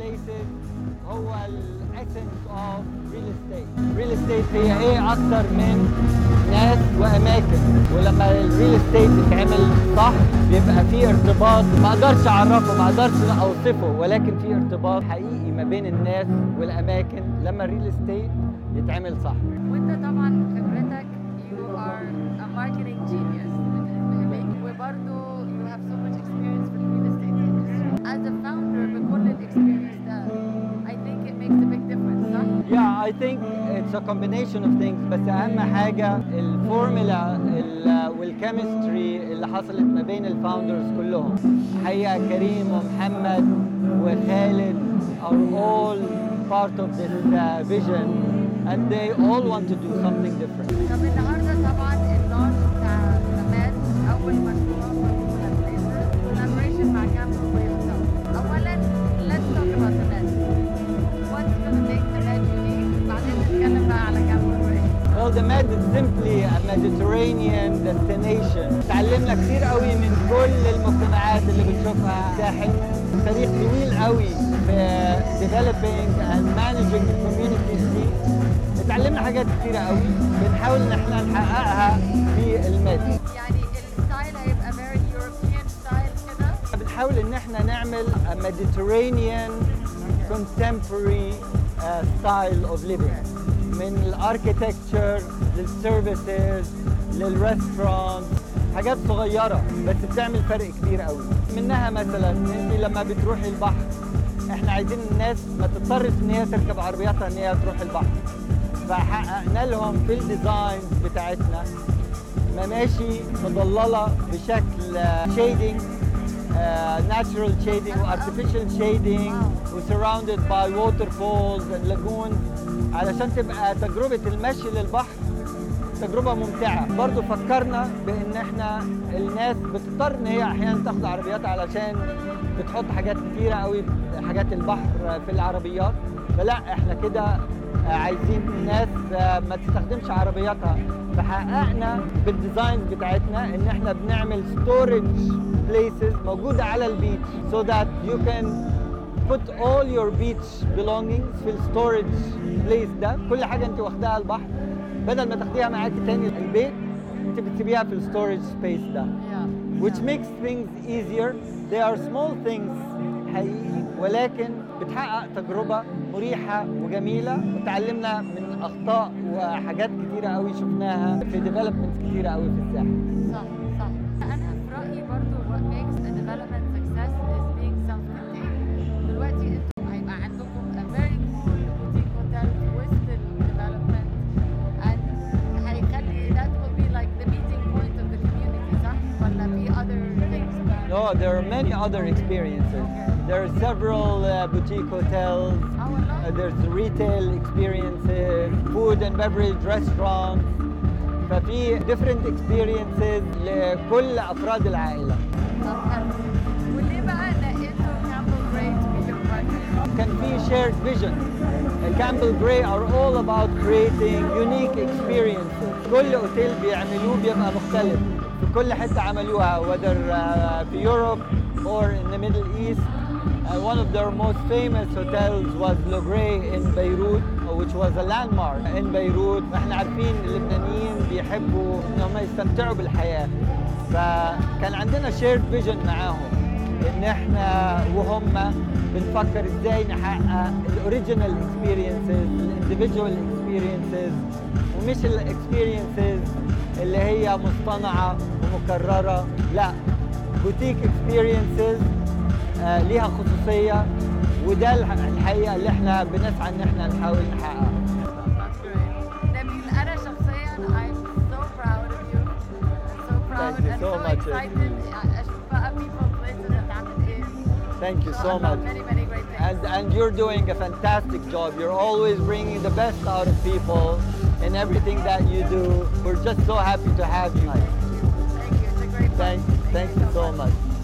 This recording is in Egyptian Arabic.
places هو الاسنس اوف ريل استيت ريل استيت هي ايه اكتر من ناس واماكن ولما الريل استيت يتعمل صح بيبقى في ارتباط ما اقدرش اعرفه ما اقدرش اوصفه ولكن في ارتباط حقيقي ما بين الناس والاماكن لما الريل استيت يتعمل صح وانت طبعا خبرتك you are a marketing genius وبرضه you have so much experience في الريل estate industry as a founder بكل الاكسبيرينس ده I think it makes a big difference صح؟ Yeah, I think it's a combination of things بس أهم حاجة الفورمولا ال- والكيمستري اللي حصلت ما بين الفاوندرز كلهم حقيقة كريم ومحمد وخالد are all part of this uh, vision and they all want to do something different. طب النهارده طبعا اللانش بتاع زمان اول مشروع موجود بليزر collaboration مع كامبل ويل اولا let's talk about the med what's gonna make the med unique بعدين نتكلم بقى على كامبل ويل Well, the Med is simply a Mediterranean destination. تعلمنا كتير قوي من كل المجتمعات اللي بنشوفها ساحل. تاريخ طويل قوي في developing and managing the communities دي. اتعلمنا حاجات كتيرة قوي بنحاول ان احنا نحققها في المد. يعني الستايل هيبقى very European style كده بنحاول ان احنا نعمل a Mediterranean contemporary uh, style of living من الاركيتكتشر للسيرفيسز للريستورانت حاجات صغيره بس بتعمل فرق كبير قوي منها مثلا انت لما بتروحي البحر احنا عايزين الناس ما تضطرش ان هي تركب عربياتها ان هي تروح البحر فحققنا لهم في الديزاينز بتاعتنا مماشي مضلله بشكل شيدنج natural shading و artificial shading و surrounded by waterfalls and lagoons علشان تبقى تجربة المشي للبحر تجربة ممتعة برضو فكرنا بان احنا الناس بتضطر ان هي احيانا تاخد عربيات علشان بتحط حاجات كتيرة قوي حاجات البحر في العربيات فلا احنا كده عايزين الناس ما تستخدمش عربياتها فحققنا بالديزاينز بتاعتنا ان احنا بنعمل ستورج بليسز موجودة على البيتش so that you can put all your beach belongings في الستورج بليس ده كل حاجة انت واخداها البحر بدل ما تاخديها معاكي تاني البيت انت بتسيبيها في الستورج سبيس ده yeah. which makes things easier. They are small things حقيقي ولكن بتحقق تجربة مريحة وجميلة وتعلمنا من أخطاء وحاجات كتيرة قوي شفناها في ديفلوبمنتس كتيرة قوي في الساحل. صح صح انا في رايي برضو what makes a development success is being self-contained دلوقتي انتوا هيبقى عندكم a very cool boutique hotel في وسط الديفلوبمنت and هيخلي that will be like the meeting point of the community صح ولا في other things بقى؟ No, there are many other experiences. There are several uh, boutique hotels. اه والله Uh, there's retail experiences, food and beverage restaurants. ففي different experiences لكل أفراد العائلة. طب حلو وليه بقى لقيتوا كامبل جراي to be your partner؟ كان في shared vision. Campbell Gray are all about creating unique experiences. كل اوتيل بيعملوه بيبقى مختلف. في كل حتة عملوها whether uh, في Europe or in the Middle East. Uh, one of their most famous hotels was Le Gray in Beirut which was a landmark in Beirut. احنا عارفين اللبنانيين بيحبوا ان هم يستمتعوا بالحياة. فكان عندنا shared vision معاهم. ان احنا وهم بنفكر ازاي نحقق الاوريجينال اكسبيرينسز الانديفيدوال اكسبيرينسز ومش الاكسبيرينسز اللي هي مصطنعه ومكرره لا بوتيك اكسبيرينسز ليها خصوصية وده الح- الحقيقة اللي احنا بنسعى ان احنا نحاول نحققها That's great. نبيل أنا شخصيا I'm so proud of you. I'm so proud Thank you and so so much. excited. أشوف بقى people places هتعمل إيه. Thank you إن so شاء الله much. Many many great things. And, and you're doing a fantastic job. You're always bringing the best out of people in everything that you do. We're just so happy to have you. Thank you. It's a great Thank, partnership. thank you so much.